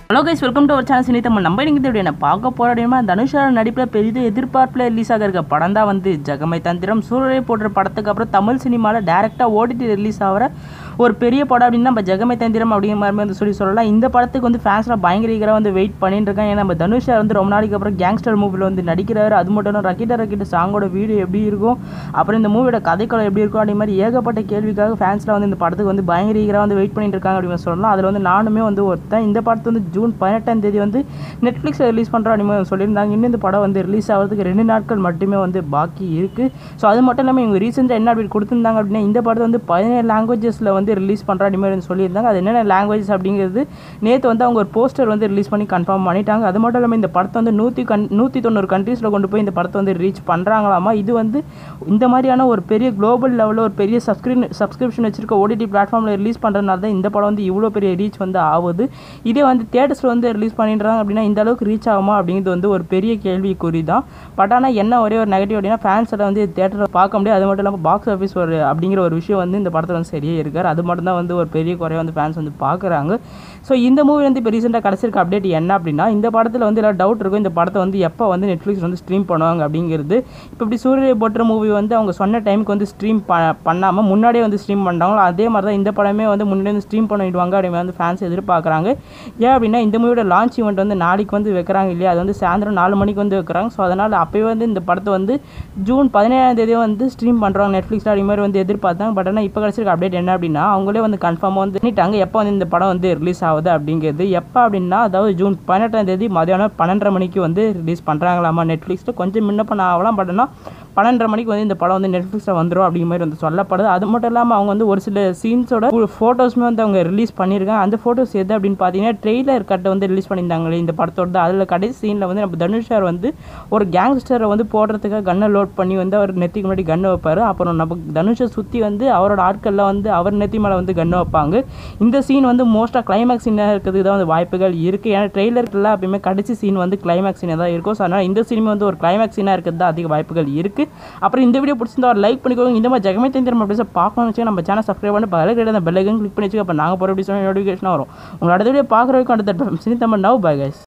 hello guys welcome to ஒரு channel cine Tamil நம்ம இன்னைக்கு இப்படி என்ன பார்க்க போகிற அப்படின்னா தனுஷா நடிப்பில் பெரிதும் எதிர்பார்ப்பில் ரிலீஸ் ஆக இருக்க படம் தான் வந்து ஜெகமை தந்திரம் சூரரை போடுற படத்துக்கு அப்புறம் தமிழ் சினிமாவில் டேரெக்டாக ஓடிடி ரிலீஸ் ஆகிற ஒரு பெரிய படம் அப்படின்னு நம்ம ஜெகமை தந்திரம் அப்படிங்கிற மாதிரி வந்து சொல்லி சொல்லலாம் இந்த படத்துக்கு வந்து ஃபேன்ஸ்லாம் பயங்கர eager-ஆ வந்து வெயிட் பண்ணிட்டு இருக்காங்க ஏன்னா நம்ம தனுஷா வந்து ரொம்ப நாளைக்கு அப்புறம் கேங்ஸ்டர் மூவியில் வந்து நடிக்கிறாரு அது மட்டும் இல்லை ரக்கிட்ட ரக்கிட்ட சாங்கோட வீடியோ எப்படி இருக்கும் அப்புறம் இந்த மூவியோட கதைக்களம் எப்படி இருக்கும் அப்படி மாதிரி ஏகப்பட்ட கேள்விக்காக ஃபேன்ஸ்லாம் வந்து இந்த படத்துக்கு வந்து பயங்கர eager-ஆ வந்து வெயிட் பண்ணிட்டு இருக்காங்க அப்படின்னு சொல்லலாம் அதில் வந்து நானுமே வந்து ஒருத்தன் இந்த படத்தை வந்து ஜூன் பதினெட்டாம் தேதி வந்து நெட்ஃப்ளிக்ஸில் ரிலீஸ் பண்ணுறோம் அப்படின்னு சொல்லியிருந்தாங்க இன்னும் இந்த படம் வந்து ரிலீஸ் ஆகிறதுக்கு ரெண்டு நாட்கள் மட்டுமே வந்து பாக்கி இருக்குது ஸோ அது மட்டும் இல்லாமல் இவங்க ரீசெண்டாக என்ன அப்டேட் கொடுத்துருந்தாங்க அப்படின்னா இந்த படத்தை வந்து பதினேழு லாங்குவேஜஸில் வந்து ரிலீஸ் பண்ணுற மாதிரி வந்து சொல்லியிருந்தாங்க அது என்னென்ன லாங்குவேஜஸ் அப்படிங்கிறது நேற்று வந்து அவங்க ஒரு போஸ்டர் வந்து ரிலீஸ் பண்ணி கன்ஃபார்ம் பண்ணிட்டாங்க அது மட்டும் இல்லாமல் இந்த படத்தை வந்து நூற்றி கன் நூற்றி தொண்ணூறு கண்ட்ரீஸில் கொண்டு போய் இந்த படத்தை வந்து ரீச் பண்ணுறாங்களாமா இது வந்து இந்த மாதிரியான ஒரு பெரிய குளோபல் லெவலில் ஒரு பெரிய சப்ஸ்கிரின் சப்ஸ்கிரிப்ஷன் வச்சிருக்க ஓடிடி பிளாட்ஃபார்மில் ரிலீஸ் பண்ணுறதுனால தான் இந்த படம் வந்து இவ்வளோ பெரிய ரீச் வந்து ஆகுது இதே வந்து தேட்டர்ஸில் வந்து ரிலீஸ் பண்ணிடுறாங்க அப்படின்னா இந்த அளவுக்கு ரீச் ஆகுமா அப்படிங்கிறது வந்து ஒரு பெரிய கேள்விக்குறி தான் பட் ஆனால் என்ன ஒரே ஒரு நெகட்டிவ் அப்படின்னா ஃபேன்ஸ் எல்லாம் வந்து தேட்டரில் பார்க்க முடியாது அது மட்டும் இல்லாமல் பாக்ஸ் ஆஃபீஸ் ஒரு அப்படிங்கிற ஒரு விஷயம் வந்து இந்த படத்தில் வந்து சரியே இருக்கார் அது மட்டும் தான் வந்து ஒரு பெரிய குறைய வந்து ஃபேன்ஸ் வந்து பார்க்குறாங்க ஸோ இந்த மூவி வந்து இப்போ ரீசெண்டாக கிடச்சிருக்க அப்டேட் என்ன அப்படின்னா இந்த படத்தில் வந்து எல்லாம் டவுட் இருக்கும் இந்த படத்தை வந்து எப்போ வந்து நெட்ஃப்ளிக்ஸ் வந்து ஸ்ட்ரீம் பண்ணுவாங்க அப்படிங்கிறது இப்போ இப்படி சூரிய போட்டுற மூவி வந்து அவங்க சொன்ன டைமுக்கு வந்து ஸ்ட்ரீம் ப பண்ணாமல் முன்னாடியே வந்து ஸ்ட்ரீம் பண்ணுறாங்களோ அதே மாதிரி தான் இந்த படமே வந்து முன்னாடி வந்து ஸ்ட்ரீம் பண்ணிடுவாங்க அப்படின்னு வந்து ஃபேன்ஸ் எதிர்பார்க்குறாங்க ஏன் அப்படின்னா இந்த மூவியோட லான்ச் ஈவெண்ட் வந்து நாளைக்கு வந்து வைக்கிறாங்க இல்லையா அது வந்து சாயந்தரம் நாலு மணிக்கு வந்து வைக்கிறாங்க ஸோ அதனால் அப்போயே வந்து இந்த படத்தை வந்து ஜூன் பதினேழாம் தேதி வந்து ஸ்ட்ரீம் பண்ணுறாங்க நெட்ஃப்ளிக்ஸில் அப்படி மாதிரி வந்து எதிர்பார்த்தாங்க பட் ஆனால் இப்போ கிடச்சிருக்க அப்டேட் என்ன அப்படின்னா அவங்களே வந்து கன்ஃபார்மாக வந்து பண்ணிட்டாங்க எப்போ வந்து இந்த படம் வந்து ரிலீஸ் ஆகுது அப்படிங்கிறது எப்போ அப்படின்னா அதாவது ஜூன் பதினெட்டாம் தேதி மதியானம் பன்னெண்டரை மணிக்கு வந்து ரிலீஸ் பண்ணுறாங்களாமா நெட்ஃப்ளிக்ஸில் கொஞ்சம் முன்ன பண்ண ஆகலாம் பட் ஆனால் பன்னெண்டரை மணிக்கு வந்து இந்த படம் வந்து நெட்ஃப்ளிக்ஸில் வந்துடும் அப்படிங்கிற மாதிரி வந்து சொல்லப்படுது அது மட்டும் இல்லாமல் அவங்க வந்து ஒரு சில சீன்ஸோட ஃபோட்டோஸுமே வந்து அவங்க ரிலீஸ் பண்ணியிருக்காங்க அந்த ஃபோட்டோஸ் எது அப்படின்னு பார்த்தீங்கன்னா ட்ரெய்லர் கட்டை வந்து ரிலீஸ் பண்ணியிருந்தாங்களே இந்த படத்தோட அதில் கடைசி சீனில் வந்து நம்ம தனுஷ் சார் வந்து ஒரு கேங்ஸ்டரை வந்து போடுறதுக்காக கன்னை லோட் பண்ணி வந்து அவர் நெத்திக்கு முன்னாடி கன்னை வைப்பார் அப்புறம் நம்ம தனுஷை சுற்றி வந்து அவரோட ஆட்கள்லாம் வந்து அவர் நெத்தி மேலே வந்து கன்னை வைப்பாங்க இந்த சீன் வந்து மோஸ்ட்டாக கிளைமேக்ஸ் சீனாக இருக்கிறதுக்கு தான் வந்து வாய்ப்புகள் இருக்குது ஏன்னா ட்ரெய்லருக்குலாம் எப்பயுமே கடைசி சீன் வந்து கிளைமேக்ஸ் சீனாக தான் இருக்கும் ஸோ அதனால் இந்த சினிமா வந்து ஒரு கிளைமேக்ஸ் சீனாக இருக்கிறது தான் அதிக வாய்ப்புகள் இருக்குது அப்புறம் இந்த வீடியோ பிடிச்சிருந்தா ஒரு லைக் பண்ணிக்கோங்க இந்த மாதிரி ஜெகமே தெரிஞ்ச அப்படியே பார்க்கணும்னு வச்சு நம்ம சேனல் சப்ஸ்கிரைப் பண்ணி பல கிடையாது அந்த பெல்லைக்கன் கிளிக் பண்ணி வச்சுக்க அப்போ நாங்கள் போகிற அப்படி சொன்ன நோட்டிஃபிகேஷன் வரும் உங்களோட அடுத்த வீடியோ பார்க்குற வரைக்கும் அடுத்த cine Tamil now bye guys